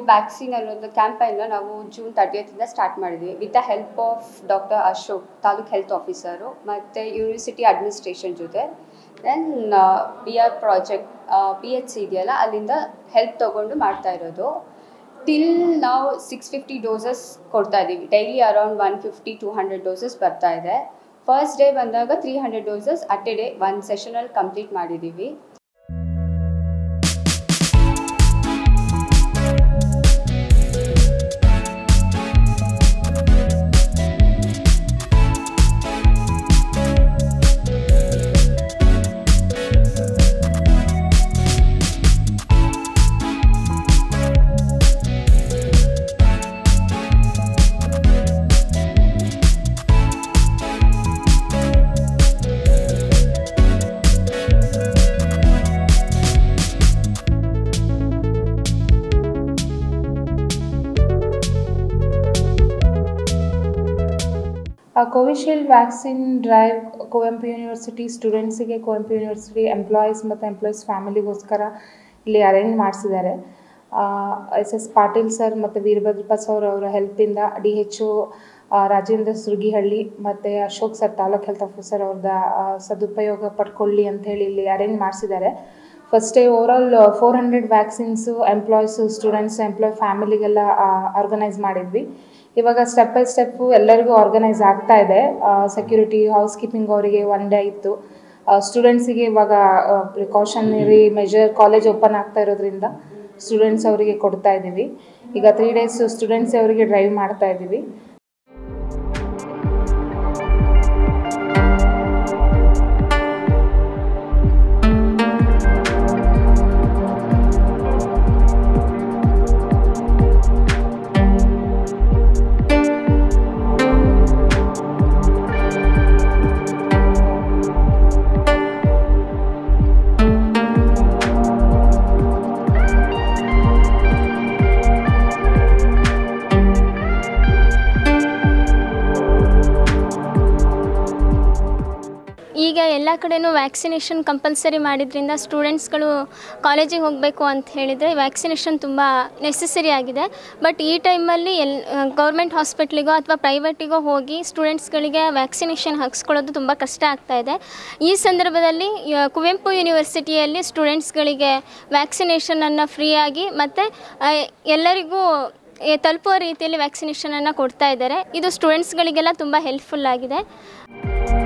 Covid vaccine ಅನ್ನೋದು ಕ್ಯಾಂಪೈನ್ನ ನಾವು ಜೂನ್ ತರ್ಟಿಯತ್ತಿಂದ ಸ್ಟಾರ್ಟ್ ಮಾಡಿದ್ವಿ with the help of doctor Ashok taluk health officer ಮತ್ತು ಯೂನಿವರ್ಸಿಟಿ ಅಡ್ಮಿನಿಸ್ಟ್ರೇಷನ್ ಜೊತೆ then B R project P H C ಇದೆಯಲ್ಲ ಅಲ್ಲಿಂದ ಹೆಲ್ಪ್ ತೊಗೊಂಡು ಮಾಡ್ತಾ ಇರೋದು ಟಿಲ್ ನಾವು ಸಿಕ್ಸ್ ಫಿಫ್ಟಿ ಡೋಸಸ್ ಕೊಡ್ತಾ ಇದ್ದೀವಿ daily around one fifty two hundred doses ಬರ್ತಾ ಇದೆ ಫಸ್ಟ್ ಡೇ ಬಂದಾಗ three hundred doses at a day one ಸೆಷನಲ್ಲಿ ಕಂಪ್ಲೀಟ್ ಮಾಡಿದ್ದೀವಿ Covishield vaccine drive Kuvempu university ಸ್ಟೂಡೆಂಟ್ಸಿಗೆ ಕುವೆಂಪು ಯೂನಿವರ್ಸಿಟಿ ಎಂಪ್ಲಾಯೀಸ್ ಮತ್ತು ಎಂಪ್ಲಾಯೀಸ್ ಫ್ಯಾಮಿಲಿಗೋಸ್ಕರ ಇಲ್ಲಿ ಅರೇಂಜ್ ಮಾಡಿಸಿದ್ದಾರೆ ಎಸ್ ಎಸ್ ಪಾಟೀಲ್ ಸರ್ ಮತ್ತು ವೀರಭದ್ರ ಸರ್ ಅವರ ಹೆಲ್ಪಿಂದ D H O Rajendra Surgihalli ಮತ್ತು Ashok sir taluk health officer ಅವ್ರದ್ದು ಸದುಪಯೋಗ ಪಡ್ಕೊಳ್ಳಿ ಅಂಥೇಳಿ ಇಲ್ಲಿ ಅರೇಂಜ್ ಮಾಡಿಸಿದ್ದಾರೆ first day overall four hundred vaccines employees students employee ಫ್ಯಾಮಿಲಿಗೆಲ್ಲ ಆರ್ಗನೈಸ್ ಮಾಡಿದ್ವಿ ಇವಾಗ ಸ್ಟೆಪ್ ಬೈ ಸ್ಟೆಪ್ಪು ಎಲ್ಲರಿಗೂ ಆರ್ಗನೈಸ್ ಆಗ್ತಾ ಇದೆ ಸೆಕ್ಯೂರಿಟಿ ಹೌಸ್ ಕೀಪಿಂಗ್ ಅವರಿಗೆ ಒನ್ ಡೇ ಇತ್ತು ಸ್ಟೂಡೆಂಟ್ಸಿಗೆ ಇವಾಗ ಪ್ರಿಕಾಷನರಿ ಮೆಜರ್ ಕಾಲೇಜ್ ಓಪನ್ ಆಗ್ತಾ ಇರೋದ್ರಿಂದ ಸ್ಟೂಡೆಂಟ್ಸ್ ಅವರಿಗೆ ಕೊಡ್ತಾ ಇದ್ದೀವಿ ಈಗ ತ್ರೀ ಡೇಸ್ ಸ್ಟೂಡೆಂಟ್ಸ್ ಅವರಿಗೆ ಡ್ರೈವ್ ಮಾಡ್ತಾ ಇದ್ದೀವಿ ಈಗ ಎಲ್ಲ ಕಡೆನೂ ವ್ಯಾಕ್ಸಿನೇಷನ್ ಕಂಪಲ್ಸರಿ ಮಾಡಿದ್ರಿಂದ ಸ್ಟೂಡೆಂಟ್ಸ್ಗಳು ಕಾಲೇಜಿಗೆ ಹೋಗಬೇಕು ಅಂತ ಹೇಳಿದರೆ ವ್ಯಾಕ್ಸಿನೇಷನ್ ತುಂಬ ನೆಸೆಸರಿ ಆಗಿದೆ ಬಟ್ ಈ ಟೈಮಲ್ಲಿ ಎಲ್ ಗೌರ್ಮೆಂಟ್ ಹಾಸ್ಪಿಟ್ಲಿಗೋ ಅಥವಾ ಪ್ರೈವೇಟಿಗೋ ಹೋಗಿ ಸ್ಟೂಡೆಂಟ್ಸ್ಗಳಿಗೆ ವ್ಯಾಕ್ಸಿನೇಷನ್ ಹಾಕ್ಸ್ಕೊಳ್ಳೋದು ತುಂಬ ಕಷ್ಟ ಆಗ್ತಾ ಇದೆ ಈ ಸಂದರ್ಭದಲ್ಲಿ ಯ- ಕುವೆಂಪು ಯೂನಿವರ್ಸಿಟಿಯಲ್ಲಿ ಸ್ಟೂಡೆಂಟ್ಸ್ಗಳಿಗೆ ವ್ಯಾಕ್ಸಿನೇಷನನ್ನು ಫ್ರೀಯಾಗಿ ಮತ್ತು ಎಲ್ಲರಿಗೂ ಎ- ತಲುಪುವ ರೀತಿಯಲ್ಲಿ ವ್ಯಾಕ್ಸಿನೇಷನನ್ನು ಕೊಡ್ತಾ ಇದ್ದಾರೆ ಇದು ಸ್ಟೂಡೆಂಟ್ಸ್ಗಳಿಗೆಲ್ಲ ತುಂಬ ಹೆಲ್ಪ್ಫುಲ್ ಆಗಿದೆ